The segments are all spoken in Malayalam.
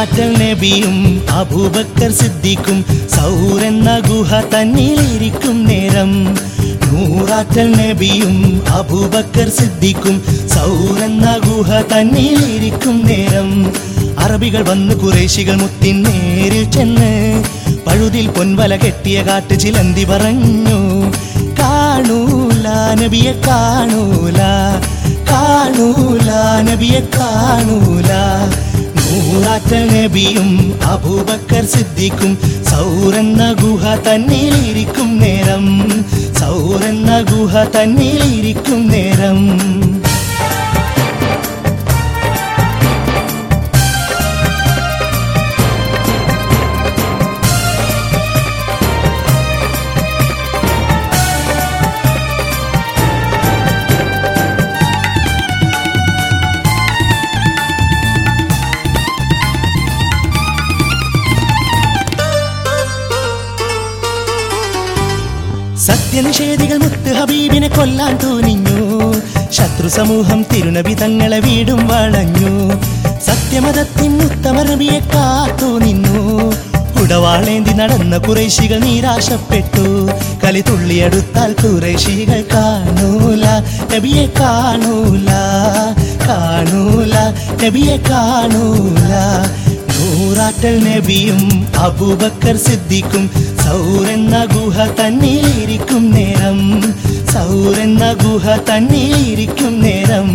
നൂറാറ്റൽ നബിയും അബൂബക്കർ സിദ്ദിഖും സൗരെന്ന ഗുഹ തന്നിലിരിക്കും നേരം നൂറാറ്റൽ നബിയും അബൂബക്കർ സിദ്ദിഖും സൗരെന്ന ഗുഹ തന്നിലിരിക്കും നേരം അറബികൾ വന്ന് കുറേശികൾ മുത്തിൻ നേരിൽ ചെന്ന് പഴുതിൽ പൊൻവല കെട്ടിയ കാട്ട് ചിലന്തി പറഞ്ഞു കാണൂല നബിയെ കാണൂല കാണൂല നബിയെ കാണൂല നൂറാറ്റൽ നബിയും അബൂബക്കർ സിദ്ദിഖും സൗരെന്ന ഗുഹ തന്നിലിരിക്കും നേരം സൗരെന്ന ഗുഹ തന്നിലിരിക്കും നേരം സത്യനിഷേധികൾ മുത്ത് ഹബീബിനെ കൊല്ലാൻ തൂനിഞ്ഞു ശത്രു സമൂഹം തിരുനബി തങ്ങളെ വീടും വളഞ്ഞു സത്യമതത്തിൻ ഉത്തമനബിയെ കാത്തു നിന്നു ഉടവാളേന്തി നടന്ന കുറേശികൾ നിരാശപ്പെട്ടു കലി തുള്ളിയെടുത്താൽ കുറേശികൾ കാണൂല നബിയെ കാണൂല കാണൂല നബിയെ കാണൂല നൂറാറ്റൽ നബിയും അബൂബക്കർ സിദ്ദിഖും സൗരെന്ന ഗുഹ തന്നിലിരിക്കും നേരം സൗരെന്ന ഗുഹ തന്നിലിരിക്കും നേരം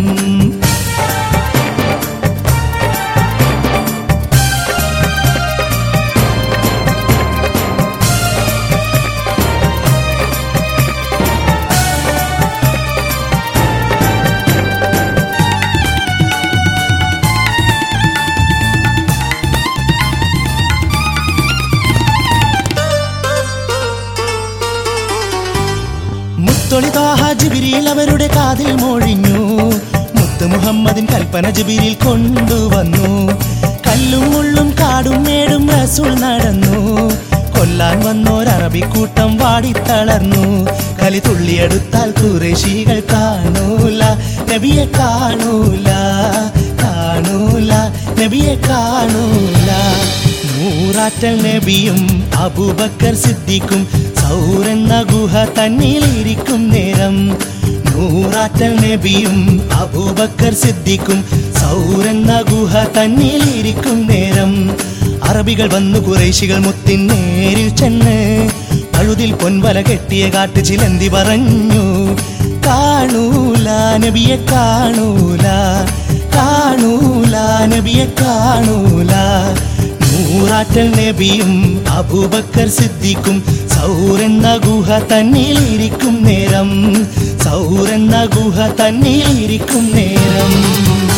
മുത്തൊളി താഹ ജിബിരിയിൽ അവരുടെ കാതിൽ മൊഴിഞ്ഞു മുത്ത് മുഹമ്മദിൻ കൽപ്പന ജിബിരിൽ കൊണ്ടുവന്നു കല്ലും മുള്ളും കാടും മേടും റസൂൾ നടന്നു കൊല്ലാൻ വന്നോരറബിക്കൂട്ടം വാടിത്തളർന്നു കലി തുള്ളിയെടുത്താൽ കുറേശികൾ കാണൂല നബിയെ കാണൂല കാണൂല നബിയെ കാണൂല നൂറാറ്റൽ നബിയും അബൂബക്കർ സിദ്ദിഖും സൗരെന്ന ഗുഹ തന്നിലിരിക്കും നേരം നൂറാറ്റൽ നബിയും അബൂബക്കർ സിദ്ദിഖും സൗരെന്ന ഗുഹ തന്നിലിരിക്കും നേരം അറബികൾ വന്നു കുറേശികൾ മുത്തിൻ നേരിൽ ചെന്ന് പഴുതിൽ പൊൻവല കെട്ടിയ കാട്ട് ചിലന്തി പറഞ്ഞു കാണൂല നബിയെ കാണൂല കാണൂല നബിയെ കാണൂല നൂറാറ്റൽ നബിയും അബൂബക്കർ സിദ്ദിഖും സൗരെന്ന ഗുഹ തന്നിലിരിക്കും നേരം സൗരെന്ന ഗുഹ തന്നിലിരിക്കും നേരം